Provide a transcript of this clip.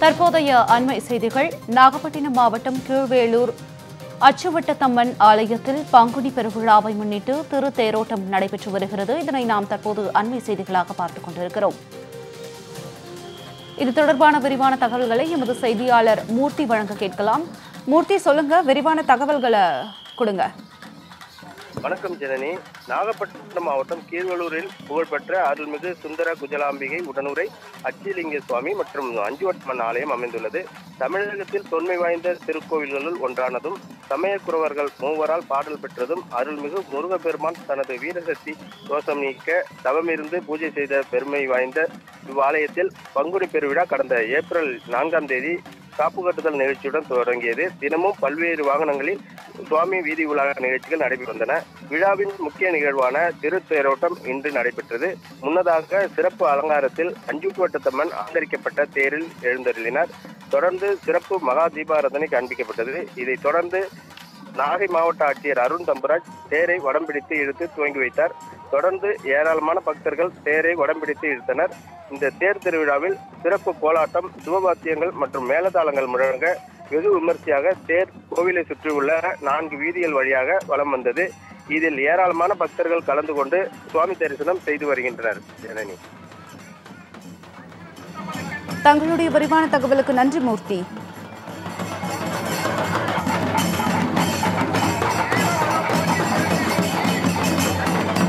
தற்போதைய அண்மை செய்திகள் நாகப்பட்டினம் மாவட்டம் கீழ்வேளூர் அச்சுவட்டத்தம்மன் ஆலயத்தில் பங்குனி பெருவிழாவை முன்னிட்டு திருத்தேரோட்டம் நடைபெற்று வருகிறது இதனை நாம் தற்போது அண்மை செய்திகளாக பார்த்துக் கொண்டிருக்கிறோம் இது தொடர்பான விரிவான தகவல்களை எமது செய்தியாளர் மூர்த்தி வழங்க கேட்கலாம் மூர்த்தி சொல்லுங்க விரிவான தகவல்களை கொடுங்க வணக்கம் ஜனனி நாகப்பட்டினம் மாவட்டம் கீழ்வலூரில் புகழ்பெற்ற அருள்மிகு சுந்தர குஜலாம்பிகை உடனுரை அச்சிலிங்க சுவாமி மற்றும் அஞ்சுவட்மன் ஆலயம் அமைந்துள்ளது தமிழகத்தில் தொன்மை வாய்ந்த திருக்கோவில்களுள் ஒன்றானதும் சமயக்குறவர்கள் மூவரால் பாடல் பெற்றதும் அருள்மிகு முருகப்பெருமான் தனது வீரசக்தி தோஷம் நீக்க தவமிருந்து பூஜை செய்த பெருமை வாய்ந்த இவ்வாலயத்தில் பங்குனி பெருவிழா கடந்த ஏப்ரல் நான்காம் தேதி காப்பு கட்டுதல் நிகழ்ச்சியுடன் தொடங்கியது தினமும் பல்வேறு வாகனங்களில் சுவாமி வீதி உலா நிகழ்ச்சிகள் நடைபெற்று வந்தன விழாவின் முக்கிய நிகழ்வான திருத்தேரோட்டம் இன்று நடைபெற்றது முன்னதாக சிறப்பு அலங்காரத்தில் அஞ்சுவட்டத்தம்மன் ஆதரிக்கப்பட்ட தேரில் எழுந்தருளினார் தொடர்ந்து சிறப்பு மகா தீபாராதனை காண்பிக்கப்பட்டது இதைத் தொடர்ந்து நாகை மாவட்ட ஆட்சியர் அருண் தம்பராஜ் தேரை வடம் பிடித்து இழுத்து துவங்கி வைத்தார் தொடர்ந்து ஏராளமான பக்தர்கள் தேரை வடம் பிடித்து இழுத்தனர் இந்த தேர் திருவிழாவில் சிறப்பு கோலாட்டம் சிவபாத்தியங்கள் மற்றும் மேலதாளங்கள் முழங்க வெகு விமர்சையாக தேர் கோவிலை சுற்றியுள்ள நான்கு வீதிகள் வழியாக வலம் வந்தது இதில் ஏராளமான பக்தர்கள் கலந்து கொண்டு சுவாமி தரிசனம் செய்து வருகின்றனர் ஜனனி தங்களுடைய விரிவான தகவலுக்கு நன்றி மூர்த்தி